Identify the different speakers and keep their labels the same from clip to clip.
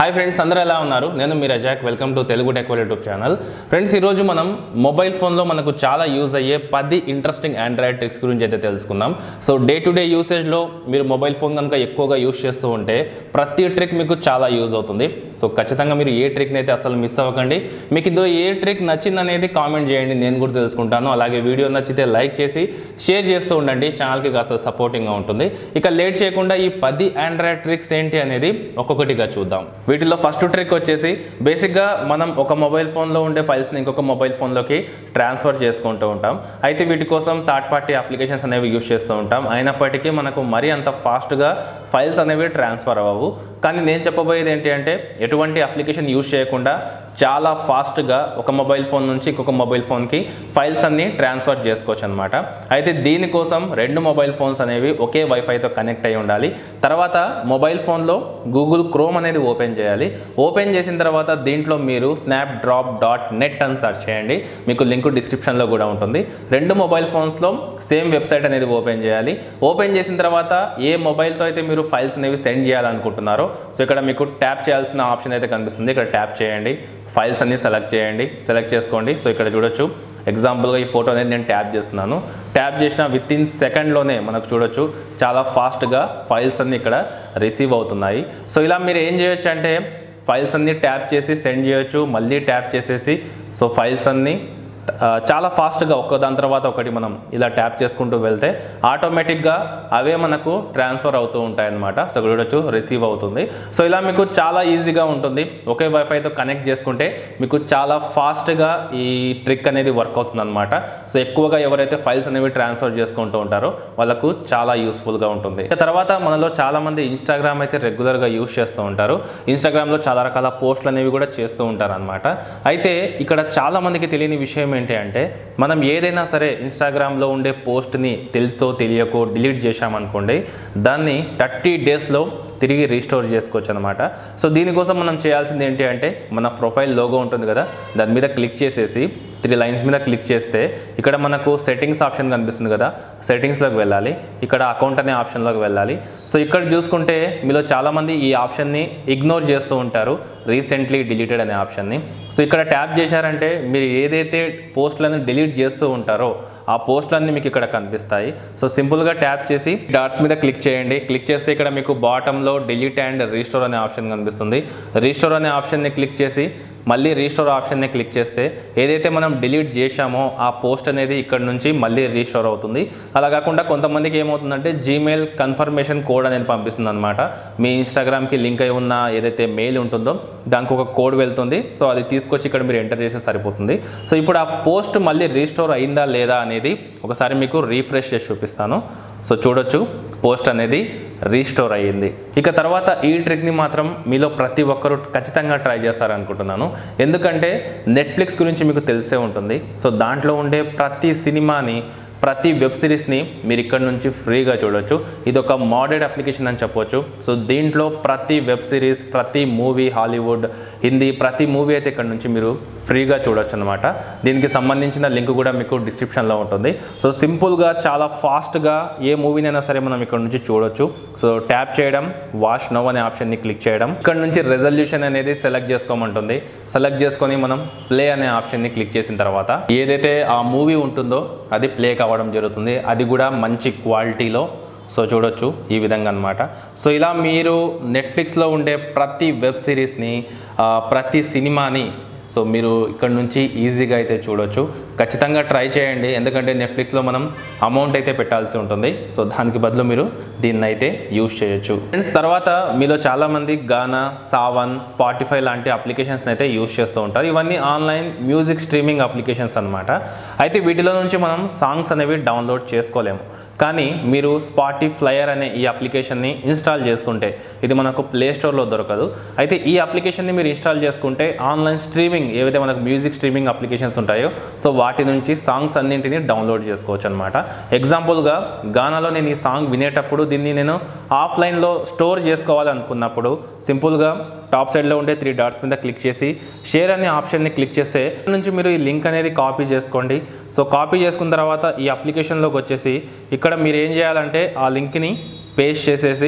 Speaker 1: hi friends అందరూ ఎలా ఉన్నారు నేను మీ Razak welcome to Telugu tech YouTube channel friends ఈరోజు మనం మొబైల్ ఫోన్లో మనకు చాలా యూజ్ అయ్యే పది ఇంట్రెస్టింగ్ ఆండ్రాయిడ్ ట్రిక్స్ గురించి అయితే తెలుసుకుందాం సో డే టు డే యూసేజ్లో మీరు మొబైల్ ఫోన్ కనుక ఎక్కువగా యూస్ చేస్తూ ఉంటే ప్రతి ట్రిక్ మీకు చాలా యూజ్ అవుతుంది సో ఖచ్చితంగా మీరు ఏ ట్రిక్ని అయితే అసలు మిస్ అవ్వకండి మీకు ఇందులో ఏ ట్రిక్ నచ్చింది అనేది కామెంట్ చేయండి నేను కూడా తెలుసుకుంటాను అలాగే వీడియో నచ్చితే లైక్ చేసి షేర్ చేస్తూ ఉండండి ఛానల్కి కాస్త సపోర్టింగ్గా ఉంటుంది ఇక లేట్ చేయకుండా ఈ పది ఆండ్రాయిడ్ ట్రిక్స్ ఏంటి అనేది ఒక్కొక్కటిగా చూద్దాం వీటిలో ఫస్ట్ ట్రిక్ వచ్చేసి బేసిక్గా మనం ఒక మొబైల్ ఫోన్లో ఉండే ఫైల్స్ని ఇంకొక మొబైల్ ఫోన్లోకి ట్రాన్స్ఫర్ చేసుకుంటూ ఉంటాం అయితే వీటి కోసం థర్డ్ పార్టీ అప్లికేషన్స్ అనేవి యూస్ చేస్తూ ఉంటాం అయినప్పటికీ మనకు మరీ అంత ఫాస్ట్గా ఫైల్స్ అనేవి ట్రాన్స్ఫర్ అవ్వవు కానీ నేను చెప్పబోయేది ఏంటి అంటే ఎటువంటి అప్లికేషన్ యూస్ చేయకుండా చాలా ఫాస్ట్గా ఒక మొబైల్ ఫోన్ నుంచి ఇంకొక మొబైల్ ఫోన్కి ఫైల్స్ అన్ని ట్రాన్స్ఫర్ చేసుకోవచ్చు అనమాట అయితే దీనికోసం రెండు మొబైల్ ఫోన్స్ అనేవి ఒకే వైఫైతో కనెక్ట్ అయి ఉండాలి తర్వాత మొబైల్ ఫోన్లో గూగుల్ క్రోమ్ అనేది ఓపెన్ చేయాలి ఓపెన్ చేసిన తర్వాత దీంట్లో మీరు స్నాప్ డ్రాప్ డాట్ నెట్ అని సెర్చ్ చేయండి మీకు లింక్ డిస్క్రిప్షన్లో కూడా ఉంటుంది రెండు మొబైల్ ఫోన్స్లో సేమ్ వెబ్సైట్ అనేది ఓపెన్ చేయాలి ఓపెన్ చేసిన తర్వాత ఏ మొబైల్తో అయితే మీరు ఫైల్స్ అనేవి సెండ్ చేయాలనుకుంటున్నారో సో ఇక్కడ మీకు ట్యాప్ చేయాల్సిన ఆప్షన్ అయితే కనిపిస్తుంది ఇక్కడ ట్యాప్ చేయండి ఫైల్స్ అన్ని సెలెక్ట్ చేయండి సెలెక్ట్ చేసుకోండి సో ఇక్కడ చూడొచ్చు ఎగ్జాంపుల్గా ఈ ఫోటో అనేది నేను ట్యాప్ చేస్తున్నాను ట్యాప్ చేసిన విత్ ఇన్ సెకండ్లోనే మనకు చూడొచ్చు చాలా ఫాస్ట్గా ఫైల్స్ అన్ని ఇక్కడ రిసీవ్ అవుతున్నాయి సో ఇలా మీరు ఏం చేయొచ్చు అంటే ఫైల్స్ అన్ని ట్యాప్ చేసి సెండ్ చేయొచ్చు మళ్ళీ ట్యాప్ చేసేసి సో ఫైల్స్ అన్నీ ఆ, చాలా ఫాస్ట్గా ఒక్క దాని తర్వాత ఒకటి మనం ఇలా ట్యాప్ చేసుకుంటూ వెళ్తే ఆటోమేటిక్గా అవే మనకు ట్రాన్స్ఫర్ అవుతూ ఉంటాయి అన్నమాట సో ఇక్కడ చూడొచ్చు రిసీవ్ అవుతుంది సో ఇలా మీకు చాలా ఈజీగా ఉంటుంది ఒకే వైఫైతో కనెక్ట్ చేసుకుంటే మీకు చాలా ఫాస్ట్గా ఈ ట్రిక్ అనేది వర్క్ అవుతుంది అనమాట సో ఎక్కువగా ఎవరైతే ఫైల్స్ అనేవి ట్రాన్స్ఫర్ చేసుకుంటూ ఉంటారో వాళ్ళకు చాలా యూస్ఫుల్గా ఉంటుంది ఇక తర్వాత మనలో చాలామంది ఇన్స్టాగ్రామ్ అయితే రెగ్యులర్గా యూస్ చేస్తూ ఉంటారు ఇన్స్టాగ్రామ్లో చాలా రకాల పోస్టులు అనేవి కూడా చేస్తూ ఉంటారు అనమాట అయితే ఇక్కడ చాలా మందికి తెలియని విషయం ఏంటి అంటే మనం ఏదైనా సరే ఇన్స్టాగ్రామ్లో ఉండే పోస్ట్ని తెలుసో తెలియకో డిలీట్ చేశామనుకోండి దాన్ని థర్టీ డేస్లో తిరిగి రీస్టోర్ చేసుకోవచ్చు అనమాట సో దీనికోసం మనం చేయాల్సింది ఏంటి అంటే మన ప్రొఫైల్ లోగో ఉంటుంది కదా దాని మీద క్లిక్ చేసేసి త్రీ లైన్స్ మీద క్లిక్ చేస్తే ఇక్కడ మనకు సెట్టింగ్స్ ఆప్షన్ కనిపిస్తుంది కదా సెట్టింగ్స్లోకి వెళ్ళాలి ఇక్కడ అకౌంట్ అనే ఆప్షన్లోకి వెళ్ళాలి సో ఇక్కడ చూసుకుంటే మీలో చాలామంది ఈ ఆప్షన్ని ఇగ్నోర్ చేస్తూ ఉంటారు రీసెంట్లీ డిలీటెడ్ అనే ఆప్షన్ని సో ఇక్కడ ట్యాప్ చేశారంటే మీరు ఏదైతే పోస్టులను డిలీట్ చేస్తూ ఉంటారో ఆ పోస్టులన్నీ మీకు ఇక్కడ కనిపిస్తాయి సో సింపుల్గా ట్యాప్ చేసి డాట్స్ మీద క్లిక్ చేయండి క్లిక్ చేస్తే ఇక్కడ మీకు బాటంలో డిలీట్ అండ్ రీస్టోర్ అనే ఆప్షన్ కనిపిస్తుంది రీస్టోర్ అనే ఆప్షన్ని క్లిక్ చేసి మళ్ళీ రీస్టోర్ ఆప్షన్ని క్లిక్ చేస్తే ఏదైతే మనం డిలీట్ చేశామో ఆ పోస్ట్ అనేది ఇక్కడ నుంచి మళ్ళీ రీస్టోర్ అవుతుంది అలా కాకుండా కొంతమందికి ఏమవుతుందంటే జీమెయిల్ కన్ఫర్మేషన్ కోడ్ అనేది పంపిస్తుంది అనమాట మీ ఇన్స్టాగ్రామ్కి లింక్ అయి ఉన్న ఏదైతే మెయిల్ ఉంటుందో దానికి ఒక కోడ్ వెళ్తుంది సో అది తీసుకొచ్చి ఇక్కడ మీరు ఎంటర్ చేస్తే సరిపోతుంది సో ఇప్పుడు ఆ పోస్ట్ మళ్ళీ రీస్టోర్ అయిందా లేదా అనేది ఒకసారి మీకు రీఫ్రెష్ చేసి చూపిస్తాను సో చూడొచ్చు పోస్ట్ అనేది రీస్టోర్ అయ్యింది ఇక తర్వాత ఈ ట్రిక్ని మాత్రం మీలో ప్రతి ఒక్కరూ ఖచ్చితంగా ట్రై చేస్తారనుకుంటున్నాను ఎందుకంటే నెట్ఫ్లిక్స్ గురించి మీకు తెలిసే ఉంటుంది సో దాంట్లో ఉండే ప్రతి సినిమాని ప్రతి వెబ్ సిరీస్ని మీరు ఇక్కడ నుంచి ఫ్రీగా చూడొచ్చు ఇది ఒక మోడర్న్ అప్లికేషన్ అని చెప్పొచ్చు సో దీంట్లో ప్రతి వెబ్ సిరీస్ ప్రతి మూవీ హాలీవుడ్ హిందీ ప్రతి మూవీ అయితే ఇక్కడ నుంచి మీరు ఫ్రీగా చూడొచ్చు అనమాట దీనికి సంబంధించిన లింక్ కూడా మీకు డిస్క్రిప్షన్లో ఉంటుంది సో సింపుల్గా చాలా ఫాస్ట్గా ఏ మూవీనైనా సరే మనం ఇక్కడ నుంచి చూడొచ్చు సో ట్యాప్ చేయడం వాష్ నవ్ అనే ఆప్షన్ని క్లిక్ చేయడం ఇక్కడ నుంచి రెజల్యూషన్ అనేది సెలెక్ట్ చేసుకోమంటుంది సెలెక్ట్ చేసుకొని మనం ప్లే అనే ఆప్షన్ని క్లిక్ చేసిన తర్వాత ఏదైతే ఆ మూవీ ఉంటుందో అది ప్లే కావడం జరుగుతుంది అది కూడా మంచి క్వాలిటీలో సో చూడొచ్చు ఈ విధంగా అనమాట సో ఇలా మీరు నెట్ఫ్లిక్స్లో ఉండే ప్రతి వెబ్ సిరీస్ని ఆ, ప్రతి సినిమాని సో మీరు ఇక్కడ నుంచి ఈజీగా అయితే చూడొచ్చు ఖచ్చితంగా ట్రై చేయండి ఎందుకంటే నెట్ఫ్లిక్స్లో మనం అమౌంట్ అయితే పెట్టాల్సి ఉంటుంది సో దానికి బదులు మీరు దీన్ని అయితే యూజ్ చేయొచ్చు ఫ్రెండ్స్ తర్వాత మీలో చాలామంది గానా సావన్ స్పాటిఫై లాంటి అప్లికేషన్స్ అయితే యూజ్ చేస్తూ ఉంటారు ఇవన్నీ ఆన్లైన్ మ్యూజిక్ స్ట్రీమింగ్ అప్లికేషన్స్ అనమాట అయితే వీటిలో నుంచి మనం సాంగ్స్ అనేవి డౌన్లోడ్ చేసుకోలేము కానీ మీరు స్పాటిఫ్లయర్ అనే ఈ అప్లికేషన్ని ఇన్స్టాల్ చేసుకుంటే ఇది మనకు ప్లే స్టోర్లో దొరకదు అయితే ఈ అప్లికేషన్ని మీరు ఇన్స్టాల్ చేసుకుంటే ఆన్లైన్ స్ట్రీమింగ్ ఏవైతే మనకు మ్యూజిక్ స్ట్రీమింగ్ అప్లికేషన్స్ ఉంటాయో సో వాటి నుంచి సాంగ్స్ అన్నింటినీ డౌన్లోడ్ చేసుకోవచ్చు అనమాట ఎగ్జాంపుల్గా గానాలో నేను ఈ సాంగ్ వినేటప్పుడు దీన్ని నేను ఆఫ్లైన్లో స్టోర్ చేసుకోవాలనుకున్నప్పుడు సింపుల్గా టాప్ సైడ్లో ఉండే త్రీ డాట్స్ మీద క్లిక్ చేసి షేర్ అనే ఆప్షన్ని క్లిక్ చేస్తే ఇక్కడ నుంచి మీరు ఈ లింక్ అనేది కాపీ చేసుకోండి సో కాపీ చేసుకున్న తర్వాత ఈ అప్లికేషన్లోకి వచ్చేసి ఇక్కడ మీరు ఏం చేయాలంటే ఆ లింక్ని పేస్ట్ చేసేసి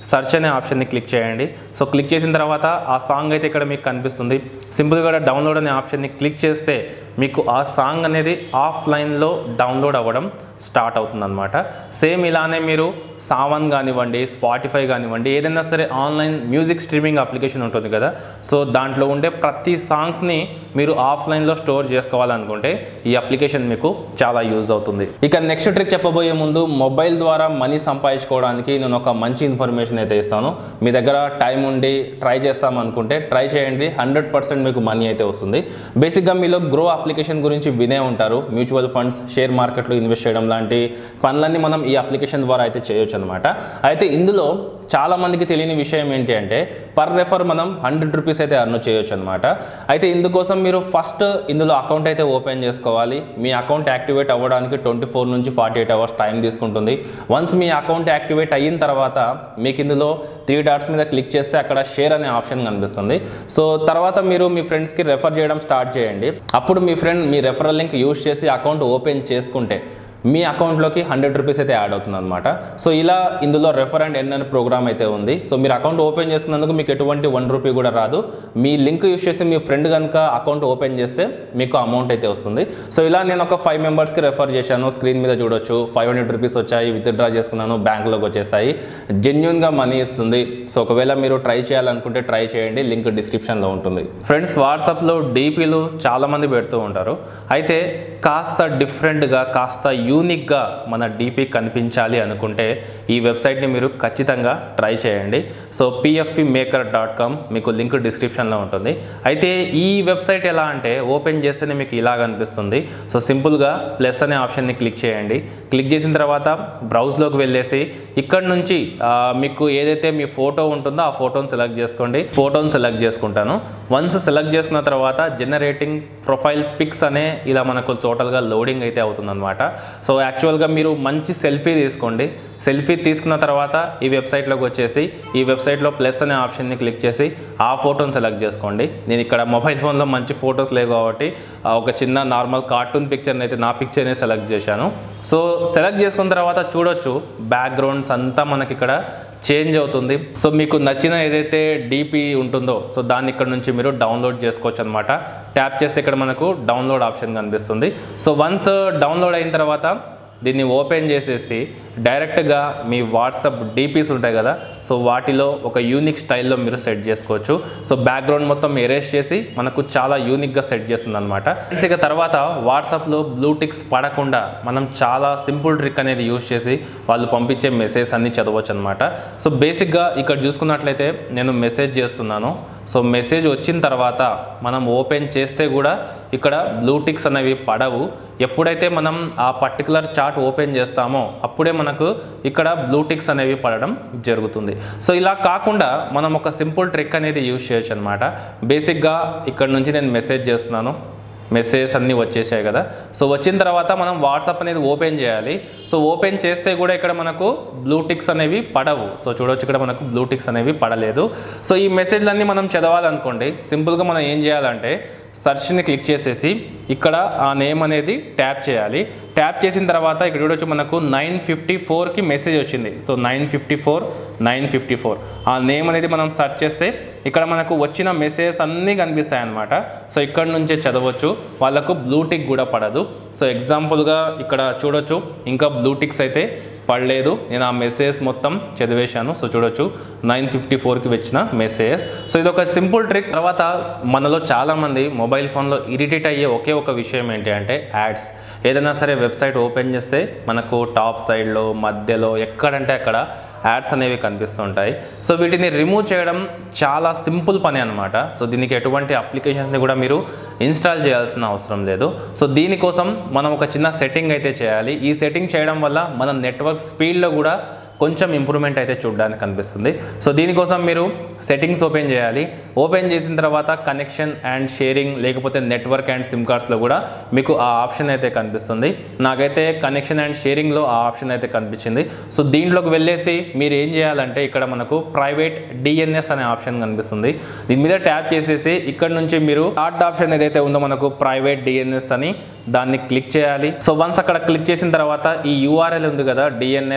Speaker 1: సెర్చ్ అనే ఆప్షన్ని క్లిక్ చేయండి సో క్లిక్ చేసిన తర్వాత ఆ సాంగ్ అయితే ఇక్కడ మీకు కనిపిస్తుంది సింపుల్గా డౌన్లోడ్ అనే ఆప్షన్ని క్లిక్ చేస్తే మీకు ఆ సాంగ్ అనేది ఆఫ్లైన్లో డౌన్లోడ్ అవ్వడం స్టార్ట్ అవుతుందన్నమాట సేమ్ ఇలానే మీరు సావన్ కానివ్వండి స్పాటిఫై కానివ్వండి ఏదైనా సరే ఆన్లైన్ మ్యూజిక్ స్ట్రీమింగ్ అప్లికేషన్ ఉంటుంది కదా సో దాంట్లో ఉండే ప్రతి సాంగ్స్ని మీరు ఆఫ్లైన్లో స్టోర్ చేసుకోవాలనుకుంటే ఈ అప్లికేషన్ మీకు చాలా యూజ్ అవుతుంది ఇక నెక్స్ట్ ట్రిక్ చెప్పబోయే ముందు మొబైల్ ద్వారా మనీ సంపాదించుకోవడానికి నేను ఒక మంచి ఇన్ఫర్మేషన్ అయితే ఇస్తాను మీ దగ్గర టైం ఉండి ట్రై చేస్తాం అనుకుంటే ట్రై చేయండి హండ్రెడ్ పర్సెంట్ మీకు మనీ అయితే వస్తుంది బేసిక్గా మీలో గ్రో అప్లికేషన్ గురించి వినే ఉంటారు మ్యూచువల్ ఫండ్స్ షేర్ మార్కెట్లో ఇన్వెస్ట్ చేయడం లాంటి పనులన్నీ మనం ఈ అప్లికేషన్ ద్వారా అయితే చేయొచ్చు అనమాట అయితే ఇందులో చాలా మందికి తెలియని విషయం ఏంటి అంటే పర్ రెఫర్ మనం హండ్రెడ్ రూపీస్ అయితే అర్న్ చేయొచ్చు అనమాట అయితే ఇందుకోసం మీరు ఫస్ట్ ఇందులో అకౌంట్ అయితే ఓపెన్ చేసుకోవాలి మీ అకౌంట్ యాక్టివేట్ అవ్వడానికి ట్వంటీ ఫోర్ నుంచి ఫార్టీ ఎయిట్ అవర్స్ టైం తీసుకుంటుంది వన్స్ మీ అకౌంట్ యాక్టివేట్ అయిన తర్వాత మీకు ఇందులో త్రీ డాట్స్ మీద క్లిక్ చేస్తే అక్కడ షేర్ అనే ఆప్షన్ కనిపిస్తుంది సో తర్వాత మీరు మీ ఫ్రెండ్స్కి రెఫర్ చేయడం స్టార్ట్ చేయండి అప్పుడు మీ ఫ్రెండ్ మీ రెఫరల్ లింక్ యూజ్ చేసి అకౌంట్ ఓపెన్ చేసుకుంటే మీ అకౌంట్లోకి హండ్రెడ్ రూపీస్ అయితే యాడ్ అవుతుంది అనమాట సో ఇలా ఇందులో రెఫర్ అండ్ ఎన్ అనే ప్రోగ్రామ్ అయితే ఉంది సో మీరు అకౌంట్ ఓపెన్ చేస్తున్నందుకు మీకు ఎటువంటి వన్ రూపీ కూడా రాదు మీ లింక్ యూస్ చేసి మీ ఫ్రెండ్ కనుక అకౌంట్ ఓపెన్ చేస్తే మీకు అమౌంట్ అయితే వస్తుంది సో ఇలా నేను ఒక ఫైవ్ మెంబర్స్కి రెఫర్ చేశాను స్క్రీన్ మీద చూడొచ్చు ఫైవ్ హండ్రెడ్ రూపీస్ వచ్చాయి విత్డ్రా చేసుకున్నాను బ్యాంక్లోకి వచ్చేసాయి జెన్యున్గా మనీ ఇస్తుంది సో ఒకవేళ మీరు ట్రై చేయాలనుకుంటే ట్రై చేయండి లింక్ డిస్క్రిప్షన్లో ఉంటుంది ఫ్రెండ్స్ వాట్సాప్లో డీపీలు చాలామంది పెడుతూ ఉంటారు అయితే కాస్త డిఫరెంట్గా కాస్త యూనిక్గా మన డీపీ కనిపించాలి అనుకుంటే ఈ వెబ్సైట్ని మీరు ఖచ్చితంగా ట్రై చేయండి so PFP maker dot com మీకు లింక్ డిస్క్రిప్షన్లో ఉంటుంది అయితే ఈ వెబ్సైట్ ఎలా అంటే ఓపెన్ చేస్తేనే మీకు ఇలా కనిపిస్తుంది సో సింపుల్గా ప్లస్ అనే ఆప్షన్ని క్లిక్ చేయండి క్లిక్ చేసిన తర్వాత బ్రౌజ్లోకి వెళ్ళేసి ఇక్కడ నుంచి ఆ, మీకు ఏదైతే మీ ఫోటో ఉంటుందో ఆ ఫోటోని సెలెక్ట్ చేసుకోండి ఫోటోని సెలెక్ట్ చేసుకుంటాను వన్స్ సెలెక్ట్ చేసుకున్న తర్వాత జనరేటింగ్ ప్రొఫైల్ పిక్స్ అనే ఇలా మనకు టోటల్గా లోడింగ్ అయితే అవుతుందన్నమాట సో యాక్చువల్గా మీరు మంచి సెల్ఫీ తీసుకోండి సెల్ఫీ తీసుకున్న తర్వాత ఈ వెబ్సైట్లోకి వచ్చేసి ఈ వెబ్సైట్లో ప్లస్ అనే ఆప్షన్ని క్లిక్ చేసి ఆ ఫోటోని సెలెక్ట్ చేసుకోండి నేను ఇక్కడ మొబైల్ ఫోన్లో మంచి ఫొటోస్ లేవు కాబట్టి ఆ, ఒక చిన్న నార్మల్ కార్టూన్ పిక్చర్ని అయితే నా పిక్చర్ని సెలెక్ట్ చేశాను సో సెలెక్ట్ చేసుకున్న తర్వాత చూడొచ్చు బ్యాక్గ్రౌండ్స్ అంతా మనకి ఇక్కడ చేంజ్ అవుతుంది సో మీకు నచ్చిన ఏదైతే డీపీ ఉంటుందో సో దాన్ని ఇక్కడ నుంచి మీరు డౌన్లోడ్ చేసుకోవచ్చు అనమాట ట్యాప్ చేస్తే ఇక్కడ మనకు డౌన్లోడ్ ఆప్షన్ కనిపిస్తుంది సో వన్స్ డౌన్లోడ్ అయిన తర్వాత దీన్ని ఓపెన్ చేసేసి డైరెక్ట్గా మీ వాట్సాప్ డీపీస్ ఉంటాయి కదా సో వాటిలో ఒక యూనిక్ స్టైల్లో మీరు సెట్ చేసుకోవచ్చు సో బ్యాక్గ్రౌండ్ మొత్తం ఎరేస్ చేసి మనకు చాలా యూనిక్గా సెట్ చేస్తుంది అనమాట ఇక తర్వాత వాట్సాప్లో బ్లూటిక్స్ పడకుండా మనం చాలా సింపుల్ ట్రిక్ అనేది యూస్ చేసి వాళ్ళు పంపించే మెసేజ్ అన్ని చదవచ్చు అనమాట సో బేసిక్గా ఇక్కడ చూసుకున్నట్లయితే నేను మెసేజ్ చేస్తున్నాను సో మెసేజ్ వచ్చిన తర్వాత మనం ఓపెన్ చేస్తే కూడా ఇక్కడ బ్లూటిక్స్ అనేవి పడవు ఎప్పుడైతే మనం ఆ పర్టికులర్ చార్ట్ ఓపెన్ చేస్తామో అప్పుడే మనకు ఇక్కడ బ్లూటిక్స్ అనేవి పడడం జరుగుతుంది సో ఇలా కాకుండా మనం ఒక సింపుల్ ట్రిక్ అనేది యూజ్ చేయొచ్చు అనమాట బేసిక్గా ఇక్కడ నుంచి నేను మెసేజ్ చేస్తున్నాను మెసేజెస్ అన్నీ వచ్చేసాయి కదా సో వచ్చిన తర్వాత మనం వాట్సాప్ అనేది ఓపెన్ చేయాలి సో ఓపెన్ చేస్తే కూడా ఇక్కడ మనకు బ్లూటిక్స్ అనేవి పడవు సో చూడొచ్చు ఇక్కడ మనకు బ్లూటిక్స్ అనేవి పడలేదు సో ఈ మెసేజ్లన్నీ మనం చదవాలనుకోండి సింపుల్గా మనం ఏం చేయాలంటే సెర్చ్ని క్లిక్ చేసేసి ఇక్కడ ఆ నేమ్ అనేది ట్యాప్ చేయాలి ట్యాప్ చేసిన తర్వాత ఇక్కడ చూడొచ్చు మనకు నైన్ ఫిఫ్టీ ఫోర్కి మెసేజ్ వచ్చింది so nine fifty four nine fifty four ఆ నేమ్ అనేది మనం సెర్చ్ చేస్తే ఇక్కడ మనకు వచ్చిన మెసేజెస్ అన్నీ కనిపిస్తాయి అన్నమాట సో ఇక్కడ నుంచే చదవచ్చు వాళ్ళకు బ్లూటిక్ కూడా పడదు సో ఎగ్జాంపుల్గా ఇక్కడ చూడొచ్చు ఇంకా బ్లూటిక్స్ అయితే పడలేదు నేను ఆ మెసేజ్ మొత్తం చదివేశాను సో చూడొచ్చు నైన్ ఫిఫ్టీ ఫోర్కి వచ్చిన మెసేజ్ సో ఇది ఒక సింపుల్ ట్రిక్ తర్వాత మనలో చాలామంది మొబైల్ ఫోన్లో ఇరిటేట్ అయ్యే ఒకే ఒక విషయం ఏంటి అంటే యాడ్స్ ఏదైనా సరే వెబ్సైట్ ఓపెన్ చేస్తే మనకు టాప్ సైడ్లో మధ్యలో ఎక్కడంటే అక్కడ యాడ్స్ అనేవి కనిపిస్తుంటాయి సో వీటిని రిమూవ్ చేయడం చాలా సింపుల్ పని అనమాట సో దీనికి ఎటువంటి అప్లికేషన్స్ని కూడా మీరు ఇన్స్టాల్ చేయాల్సిన అవసరం లేదు సో దీనికోసం మనం ఒక చిన్న సెట్టింగ్ అయితే చేయాలి ఈ సెట్టింగ్ చేయడం వల్ల మన నెట్వర్క్ స్పీడ్లో కూడా కొంచెం ఇంప్రూవ్మెంట్ అయితే చూడడానికి కనిపిస్తుంది సో దీనికోసం మీరు సెట్టింగ్స్ ఓపెన్ చేయాలి ఓపెన్ చేసిన తర్వాత కనెక్షన్ అండ్ షేరింగ్ లేకపోతే నెట్వర్క్ అండ్ సిమ్ కార్డ్స్లో కూడా మీకు ఆ ఆప్షన్ అయితే కనిపిస్తుంది నాకైతే కనెక్షన్ అండ్ షేరింగ్లో ఆ ఆప్షన్ అయితే కనిపించింది సో దీంట్లోకి వెళ్ళేసి మీరు ఏం చేయాలంటే ఇక్కడ మనకు ప్రైవేట్ డిఎన్ఎస్ అనే ఆప్షన్ కనిపిస్తుంది దీని మీద ట్యాప్ చేసేసి ఇక్కడ నుంచి మీరు థర్డ్ ఆప్షన్ ఏదైతే ఉందో మనకు ప్రైవేట్ డిఎన్ఎస్ అని దాన్ని క్లిక్ చేయాలి సో వన్స్ అక్కడ క్లిక్ చేసిన తర్వాత ఈ యూఆర్ఎల్ ఉంది కదా DNS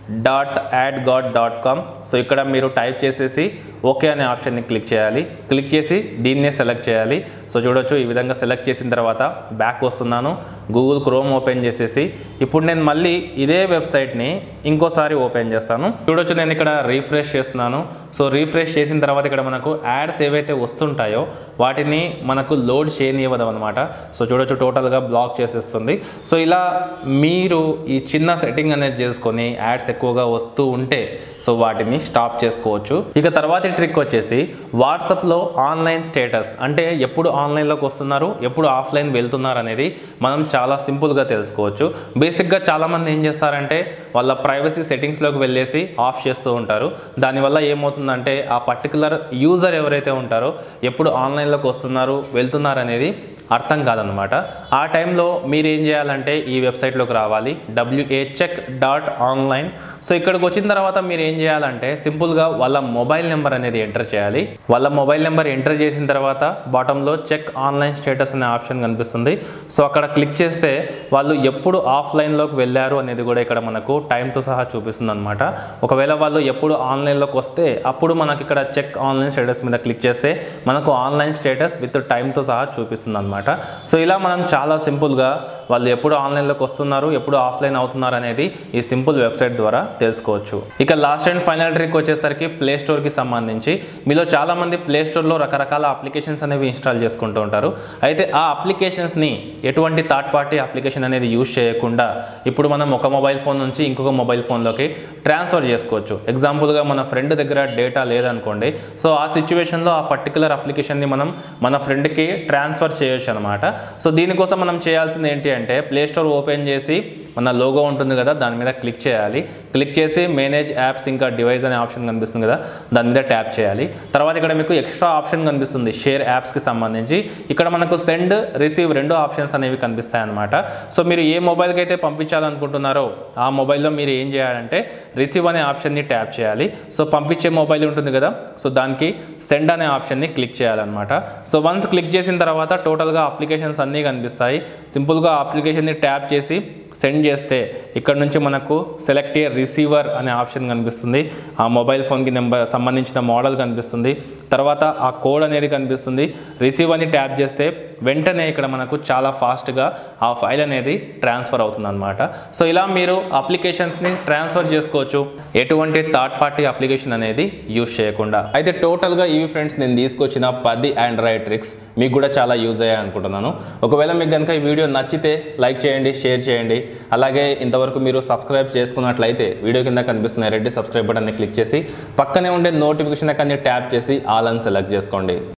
Speaker 1: dot ad guard dot com so ఇక్కడ మీరు టైప్ చేసేసి ఓకే అనే ఆప్షన్ని క్లిక్ చేయాలి క్లిక్ చేసి దీన్నే సెలెక్ట్ చేయాలి సో చూడొచ్చు ఈ విధంగా సెలెక్ట్ చేసిన తర్వాత బ్యాక్ వస్తున్నాను గూగుల్ క్రోమ్ ఓపెన్ చేసేసి ఇప్పుడు నేను మళ్ళీ ఇదే వెబ్సైట్ని ఇంకోసారి ఓపెన్ చేస్తాను చూడొచ్చు నేను ఇక్కడ రీఫ్రెష్ చేస్తున్నాను సో రీఫ్రెష్ చేసిన తర్వాత ఇక్కడ మనకు యాడ్స్ ఏవైతే వస్తుంటాయో వాటిని మనకు లోడ్ చేయనివ్వదు అనమాట సో చూడొచ్చు టోటల్గా బ్లాక్ చేసేస్తుంది సో ఇలా మీరు ఈ చిన్న సెట్టింగ్ అనేది చేసుకొని యాడ్స్ ఎక్కువగా వస్తూ ఉంటే సో వాటిని స్టాప్ చేసుకోవచ్చు ఇక తర్వాతి ట్రిక్ వచ్చేసి వాట్సాప్లో ఆన్లైన్ స్టేటస్ అంటే ఎప్పుడు ఆన్లైన్లోకి వస్తున్నారు ఎప్పుడు ఆఫ్లైన్ వెళ్తున్నారు అనేది మనం చాలా సింపుల్గా తెలుసుకోవచ్చు బేసిక్గా చాలామంది ఏం చేస్తారంటే వాళ్ళ ప్రైవసీ సెట్టింగ్స్లోకి వెళ్ళేసి ఆఫ్ చేస్తూ ఉంటారు దానివల్ల ఏమవుతుందంటే ఆ పర్టికులర్ యూజర్ ఎవరైతే ఉంటారో ఎప్పుడు ఆన్లైన్లోకి వస్తున్నారు వెళ్తున్నారు అనేది అర్థం కాదనమాట ఆ టైంలో మీరు ఏం చేయాలంటే ఈ వెబ్సైట్లోకి రావాలి WA check dot online so ఇక్కడికి వచ్చిన తర్వాత మీరు ఏం చేయాలంటే సింపుల్గా వాళ్ళ మొబైల్ నెంబర్ అనేది ఎంటర్ చేయాలి వాళ్ళ మొబైల్ నెంబర్ ఎంటర్ చేసిన తర్వాత బాటంలో చెక్ ఆన్లైన్ స్టేటస్ అనే ఆప్షన్ కనిపిస్తుంది సో అక్కడ క్లిక్ చేస్తే వాళ్ళు ఎప్పుడు ఆఫ్లైన్లోకి వెళ్ళారు అనేది కూడా ఇక్కడ మనకు టైంతో సహా చూపిస్తుంది అనమాట ఒకవేళ వాళ్ళు ఎప్పుడు ఆన్లైన్లోకి వస్తే అప్పుడు మనకి ఇక్కడ చెక్ ఆన్లైన్ స్టేటస్ మీద క్లిక్ చేస్తే మనకు ఆన్లైన్ స్టేటస్ విత్ టైంతో సహా చూపిస్తుంది అనమాట సో ఇలా మనం చాలా సింపుల్గా వాళ్ళు ఎప్పుడు ఆన్లైన్లోకి వస్తున్నారు ఎప్పుడు ఆఫ్లైన్ అవుతున్నారు అనేది ఈ సింపుల్ వెబ్సైట్ ద్వారా తెలుసుకోవచ్చు ఇక లాస్ట్ అండ్ ఫైనల్ ట్రిక్ వచ్చేసరికి ప్లే స్టోర్కి సంబంధించి మీలో చాలామంది ప్లే స్టోర్లో రకరకాల అప్లికేషన్స్ అనేవి ఇన్స్టాల్ చేసుకుంటూ ఉంటారు అయితే ఆ అప్లికేషన్స్ని ఎటువంటి థర్డ్ పార్టీ అప్లికేషన్ అనేది యూజ్ చేయకుండా ఇప్పుడు మనం ఒక మొబైల్ ఫోన్ నుంచి ఇంకొక మొబైల్ ఫోన్లోకి ట్రాన్స్ఫర్ చేసుకోవచ్చు ఎగ్జాంపుల్గా మన ఫ్రెండ్ దగ్గర డేటా లేదనుకోండి సో ఆ సిచ్యువేషన్లో ఆ పర్టికులర్ అప్లికేషన్ని మనం మన ఫ్రెండ్కి ట్రాన్స్ఫర్ చేయొచ్చు అనమాట సో దీనికోసం మనం చేయాల్సింది ఏంటి అంటే ప్లే స్టోర్ ఓపెన్ చేసి మన లోగో ఉంటుంది కదా దాని మీద క్లిక్ చేయాలి క్లిక్ చేసి మేనేజ్ యాప్స్ ఇంకా డివైస్ అనే ఆప్షన్ కనిపిస్తుంది కదా దాని మీద ట్యాప్ చేయాలి తర్వాత ఇక్కడ మీకు ఎక్స్ట్రా ఆప్షన్ కనిపిస్తుంది షేర్ యాప్స్కి సంబంధించి ఇక్కడ మనకు సెండ్ రిసీవ్ రెండు ఆప్షన్స్ అనేవి కనిపిస్తాయి అనమాట సో మీరు ఏ మొబైల్కి అయితే పంపించాలనుకుంటున్నారో ఆ మొబైల్లో మీరు ఏం చేయాలంటే రిసీవ్ అనే ఆప్షన్ని ట్యాప్ చేయాలి సో పంపించే మొబైల్ ఉంటుంది కదా సో దానికి సెండ్ అనే ఆప్షన్ని క్లిక్ చేయాలన్నమాట సో వన్స్ క్లిక్ చేసిన తర్వాత టోటల్గా అప్లికేషన్స్ అన్నీ కనిపిస్తాయి సింపుల్గా అప్లికేషన్ని ట్యాప్ చేసి సెండ్ చేస్తే ఇక్కడ నుంచి మనకు సెలెక్ట్ ఏ రిసీవర్ అనే ఆప్షన్ కనిపిస్తుంది ఆ మొబైల్ ఫోన్కి నెంబర్ సంబంధించిన మోడల్ కనిపిస్తుంది తర్వాత ఆ కోడ్ అనేది కనిపిస్తుంది రిసీవ్ అని ట్యాప్ చేస్తే వెంటనే ఇక్కడ మనకు చాలా ఫాస్ట్గా ఆ ఫైల్ అనేది ట్రాన్స్ఫర్ అవుతుంది అనమాట సో ఇలా మీరు అప్లికేషన్స్ని ట్రాన్స్ఫర్ చేసుకోవచ్చు ఎటువంటి థర్డ్ పార్టీ అప్లికేషన్ అనేది యూజ్ చేయకుండా అయితే టోటల్గా ఇవి ఫ్రెండ్స్ నేను తీసుకొచ్చిన పది ఆండ్రాయిడ్ ట్రిక్స్ మీకు కూడా చాలా యూజ్ అయ్యాయి అనుకుంటున్నాను ఒకవేళ మీకు కనుక ఈ వీడియో నచ్చితే లైక్ చేయండి షేర్ చేయండి అలాగే ఇంతవరకు మీరు సబ్స్క్రైబ్ చేసుకున్నట్లయితే వీడియో కింద కనిపిస్తున్న రెడ్డి సబ్స్క్రైబ్ బటన్ని క్లిక్ చేసి పక్కనే ఉండే నోటిఫికేషన్ కానీ ట్యాప్ చేసి ఆల్ అని సెలెక్ట్ చేసుకోండి